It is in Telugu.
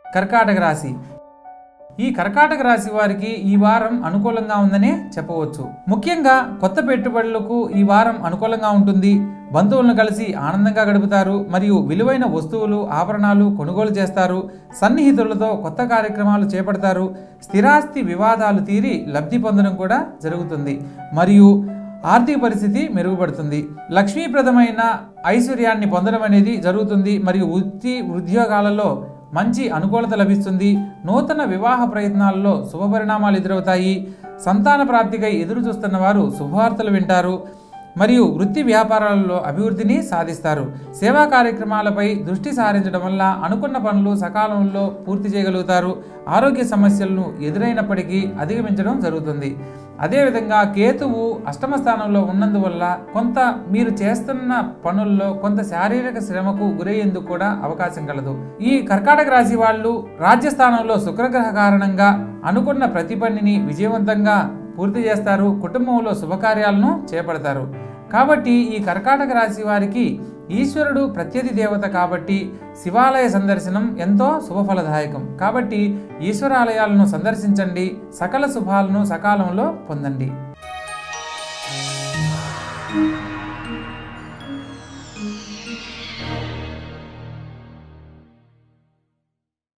కర్కాటక రాశి ఈ కర్కాటక రాశి వారికి ఈ వారం అనుకూలంగా ఉందనే చెప్పవచ్చు ముఖ్యంగా కొత్త పెట్టుబడులకు ఈ వారం అనుకూలంగా ఉంటుంది బంధువులను కలిసి ఆనందంగా గడుపుతారు మరియు విలువైన వస్తువులు ఆభరణాలు కొనుగోలు చేస్తారు సన్నిహితులతో కొత్త కార్యక్రమాలు చేపడతారు స్థిరాస్తి వివాదాలు తీరి లబ్ధి పొందడం కూడా జరుగుతుంది మరియు ఆర్థిక పరిస్థితి మెరుగుపడుతుంది లక్ష్మీప్రదమైన ఐశ్వర్యాన్ని పొందడం అనేది జరుగుతుంది మరియు వృత్తి ఉద్యోగాలలో మంచి అనుకూలత లభిస్తుంది నూతన వివాహ ప్రయత్నాల్లో శుభపరిణామాలు ఎదురవుతాయి సంతాన ప్రాప్తికై ఎదురు చూస్తున్న వారు శుభవార్తలు వింటారు మరియు వృత్తి వ్యాపారాలలో అభివృద్ధిని సాధిస్తారు సేవా కార్యక్రమాలపై దృష్టి సారించడం వల్ల అనుకున్న పనులు సకాలంలో పూర్తి చేయగలుగుతారు ఆరోగ్య సమస్యలను ఎదురైనప్పటికీ అధిగమించడం జరుగుతుంది అదేవిధంగా కేతువు అష్టమ స్థానంలో ఉన్నందువల్ల కొంత మీరు చేస్తున్న పనుల్లో కొంత శారీరక శ్రమకు గురయ్యేందుకు కూడా అవకాశం కలదు ఈ కర్కాటక రాశి వాళ్ళు రాజ్యస్థానంలో శుక్రగ్రహ కారణంగా అనుకున్న ప్రతి పనిని విజయవంతంగా పూర్తి చేస్తారు కుటుంబంలో శుభకార్యాలను చేపడతారు కాబట్టి ఈ కర్కాటక రాశి వారికి ఈశ్వరుడు ప్రత్యధి దేవత కాబట్టి శివాలయ సందర్శనం ఎంతో శుభఫలదాయకం కాబట్టి ఈశ్వరాలయాలను సందర్శించండి సకల శుభాలను సకాలంలో పొందండి